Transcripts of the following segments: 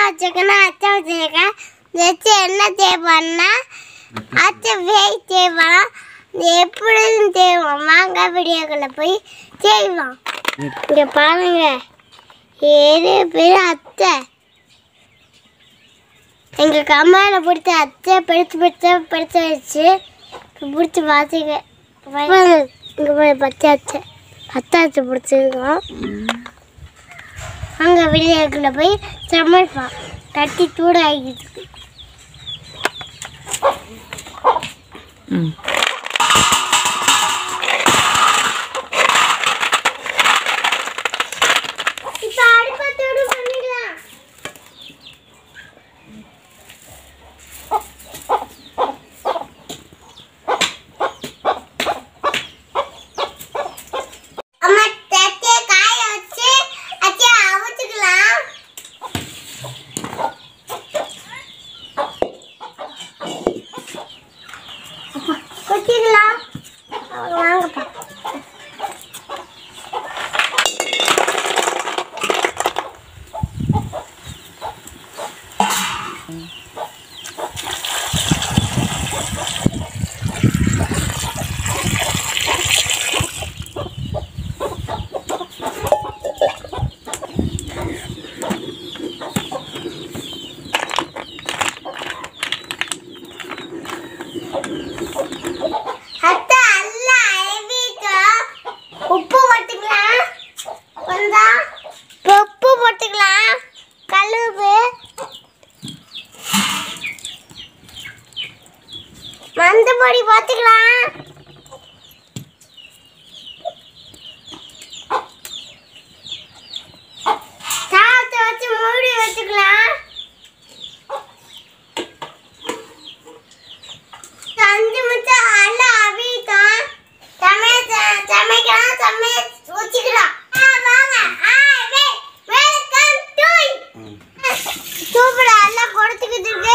வச்சுக்கணும் அச்சை வச்சுருக்கேன் வச்சு என்ன தேவைன்னா அச்சை வேய் தேவைன்னா எப்படின்னு தேவோம் வாங்க வீடியோக்குள்ள போய் செய்வோம் இங்க பாருங்க ஏழு பேர் அத்தை எங்க கம்மாயில பிடிச்ச அத்தை பெருத்து பெருத்து பெருத்து வச்சு பிடிச்சி பார்த்துக்க இங்க போய் பச்சை அத்தை பத்து அத்தை பிடிச்சிருக்கோம் அங்கே வீடியோக்குள்ள போய் சமைப்போம் தட்டி சூடாகிட்டு இருக்கு ம் இப்போ அடுப்பத்தோடு பண்ணிடலாம் அம்மா தட்டிய காய வச்சு அச்சிய அவிச்சுக்கலாம் கொட்டிக்கலாம் வாங்கப்பா அத்தை அல்ல ஐவிக்கு உப்பு போட்டுக்கலாம் கொஞ்சம் உப்பு போட்டுக்கலாம் கழுவு மந்த பொடி போட்டுக்கலாம் சாதத்தை வச்சு மூடி வச்சுக்கலாம் அஞ்சு நிமிஷம் அல்ல அவிட்டோம் சமைய சமைக்கலாம் சமைய வச்சுக்கலாம் ஆ, வாங்க ஹாய் வெல்கம் டு சூப்பரா எல்லாம் கொடுத்துக்கிட்டு இருக்கு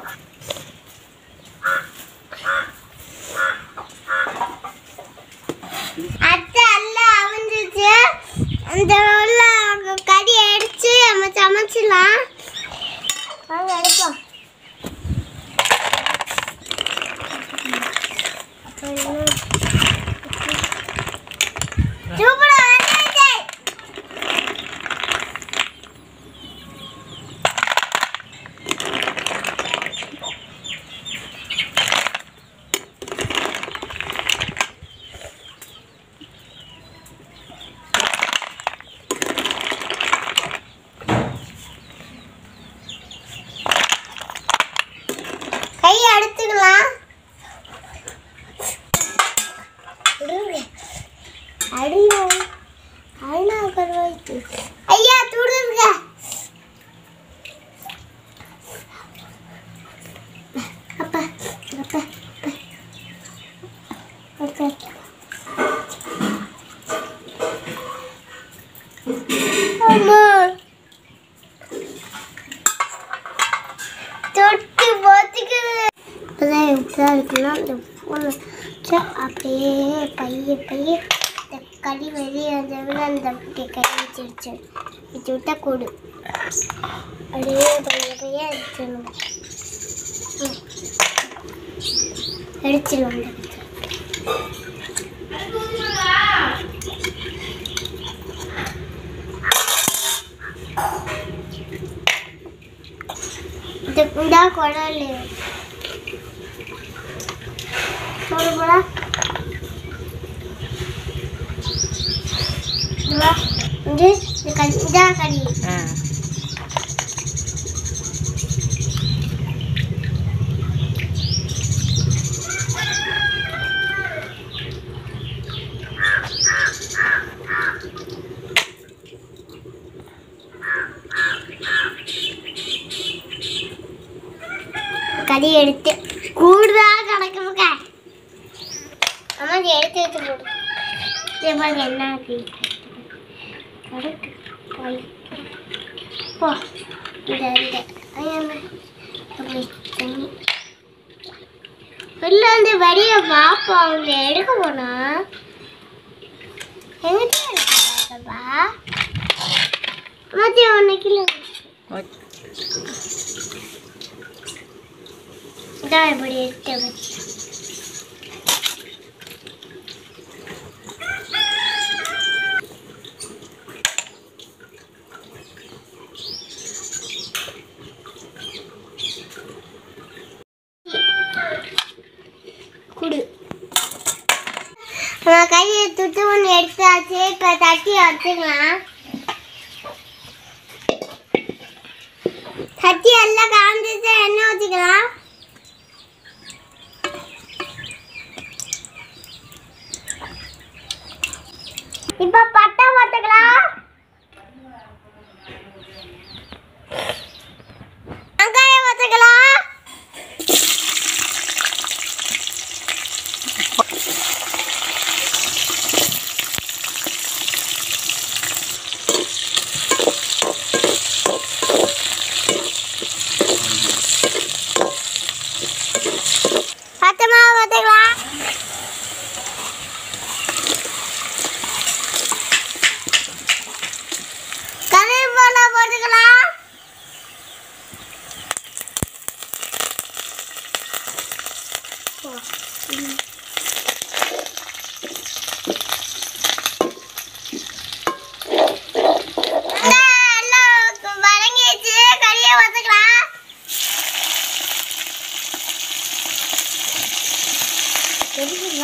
அத்தை எல்லாம் அவிஞ்சிச்சு அந்த உள்ள கறி அடிச்சு நம்ம சமைச்சிடலாம் வாங்க எடுப்போம் சூப்பரா வந்துருச்சு கை எடுத்துக்கலாம் அடியா அண்ணா கருவாய்க்கு ஐயா துடுங்க அப்பா அப்பா அப்பா அம்மா தொட்டு போத்துக்குது இப்போதான் இப்படிதான் இருக்குன்னா இந்த ஃபோனை வச்சு அப்படியே பைய பைய இந்த கறி வெளியே வந்தவங்க அந்த அப்படியே கை வச்சு வச்சு வச்சு விட்டா கூடு அப்படியே பைய பைய அடிச்சிடணும் ம். அடிச்சிடணும் இது இந்தா குடல் போடு போடா இதுவா இது இது கறி இதா கறி ஆ கறி எடுத்து கூடுதா கணக்கு அம்மா இதை எடுத்து எடுத்து போடு இதே பாருங்க என்ன ஆச்சு. கரெக்ட் போய் போ இதை இந்த ஐயாம்மா அப்படி தண்ணி வெளில வந்து வரிய பார்ப்போம் அவங்க எடுக்க போனா எங்கிட்ட எடுக்கப்பா மத்திய ஒன்று கிலோ ஓகே இதான் இப்படி எடுத்து வச்சு குடு நம்ம கையை துட்டு ஒன்று எடுத்தாச்சு இப்போ தட்டி வச்சுக்கலாம் தட்டி எல்லாம் காமிச்சிட்டு எண்ணெய் ஊற்றிக்கலாம் இப்போ பட்டை போட்டுக்கலாம் வெங்காயம் போட்டுக்கலாம் பச்சை மிளகா போட்டுக்கலாம் கருவேப்பிலை போட்டுக்கலாம் எல்லாம் வதங்கிடுச்சு கறியை ஊற்றிக்கலாம் தெரியுங்களா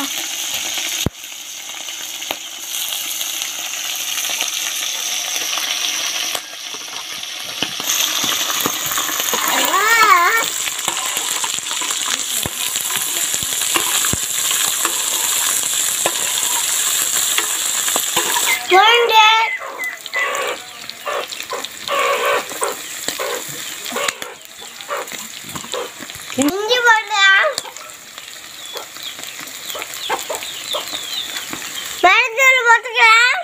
பூண்டு இஞ்சி போடலாம் மருந்தூள் போட்டுக்கலாம்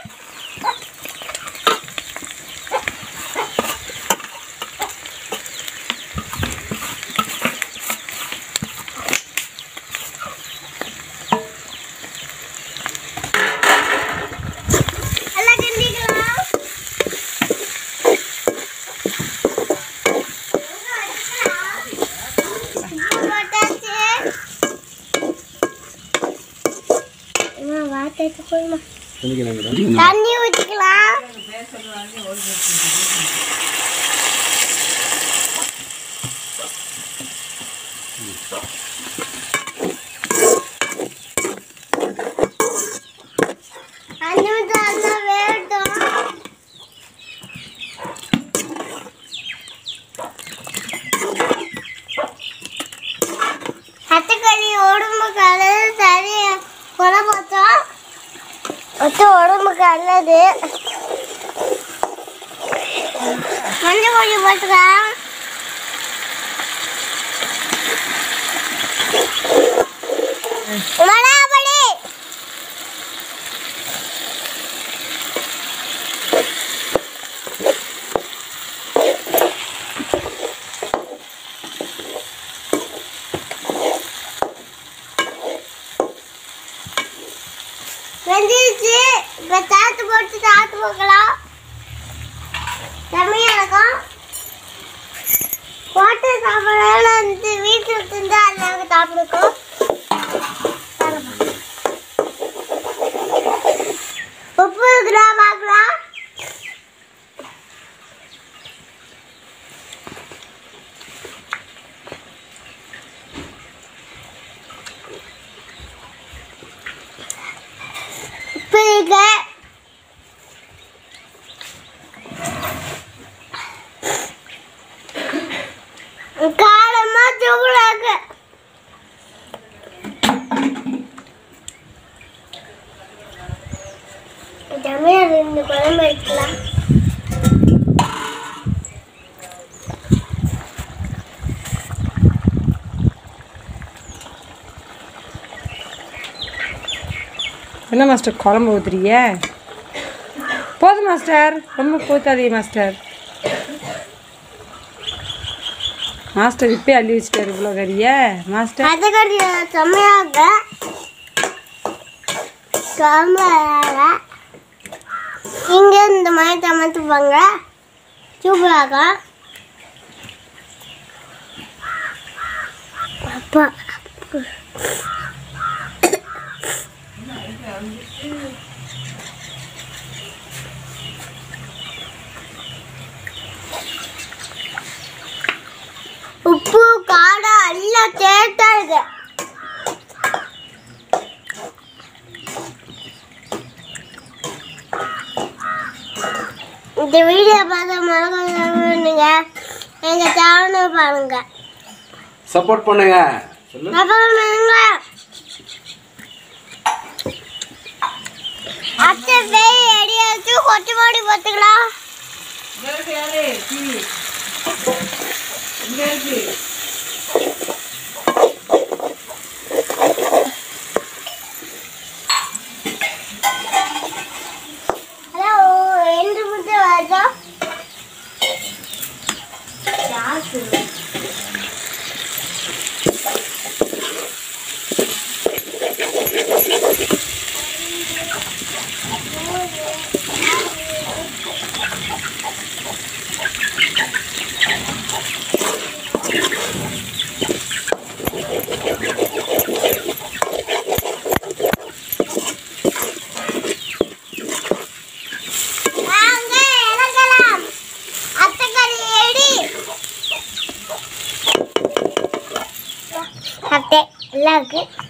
எல்லாம் கிண்டிக்கலாம் உப்பு போட்டாச்சு அம்மா, வார்த்தைக்கு போதுமா தண்ணி ஊற்றிக்கலாம் தண்ணி ஊற்றாதான் வேட்டும் சத்துக்கறி உடம்புக்கு நல்லது சரி கொலை பார்த்தோம் ஒத்து உடம்புக்கு நல்லது மஞ்சள் பொடி போட்டுக்கலாம் மிளகாப்பொடி வெந்துருச்சு இப்போ தாத்து போட்டு தாத்து போக்கலாம் செம்மையாக இருக்கும் போட்டு சாப்பிடலாம் வந்து வீட்டில் செஞ்சு அல்லாவுக்கு சாப்பிடுக்கும் உப்பு இருக்குதா பார்க்கலாம் உப்பு இருக்கு காரமா தூளாக்கு ஜமையா ரெண்டு குழம்பு வைக்கலாம் என்ன மாஸ்டர் குழம்பு ஊத்துறீங்க போதும் மாஸ்டர் ரொம்ப ஊத்தாதீங்க மாஸ்டர் மாஸ்டர் இப்பயே அள்ளி வச்சுட்டாரு இவ்வளோ கறிய மாஸ்டர் அது கொஞ்சம் செம்மையாக குழம்பு இங்கே இந்த மாதிரி சமைச்சுப்பாங்க சூப்பராக அப்பா உப்பு காரம் எல்லாம் டேஸ்டா இருக்கு இந்த வீடியோ பார்த்து மறக்காம எங்க சேனல் பாருங்க சப்போர்ட் பண்ணுங்க சொல்லு அப்புறம் பண்ணுங்க அத்தை பேய் எடியாச்சு கொட்டு மாடி பார்த்துக்கலாம் ஹலோ என்று முட்டை வாஜா வாங்க இறங்கலாம் அத்தைக்கறி எடி அத்தை எல்லாம் இருக்கு